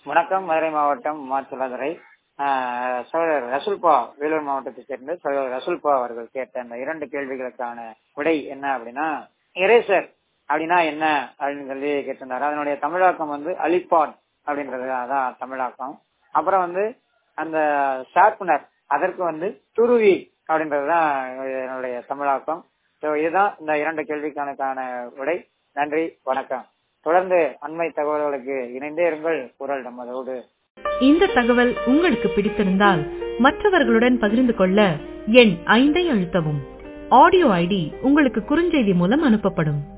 வணக்கம் மதுரை மாவட்டம் மாத்துலாதுறை சோழர் ரசுல்பா வேலூர் மாவட்டத்தை சேர்ந்த சோழர் ரசுல்பா அவர்கள் கேட்ட அந்த இரண்டு கேள்விகளுக்கான விடை என்ன அப்படின்னா எரேசர் அப்படின்னா என்ன அப்படின்னு சொல்லி கேட்டிருந்தாரு அதனுடைய தமிழாக்கம் வந்து அலிபாட் அப்படின்றது அதான் தமிழாக்கம் அப்புறம் வந்து அந்த ஷார்ப்னர் அதற்கு வந்து துருவி அப்படின்றதுதான் என்னுடைய தமிழாக்கம் ஸோ இதுதான் இந்த இரண்டு கேள்விக்கான விடை நன்றி வணக்கம் தொடர்ந்து அண்மை தகவல்களுக்கு இணைந்தே இருங்கள் குரல் நமதோடு இந்த தகவல் உங்களுக்கு பிடித்திருந்தால் மற்றவர்களுடன் பகிர்ந்து கொள்ள எண் ஐந்தை அழுத்தவும் ஆடியோ ஐடி உங்களுக்கு குறுஞ்செய்தி மூலம் அனுப்பப்படும்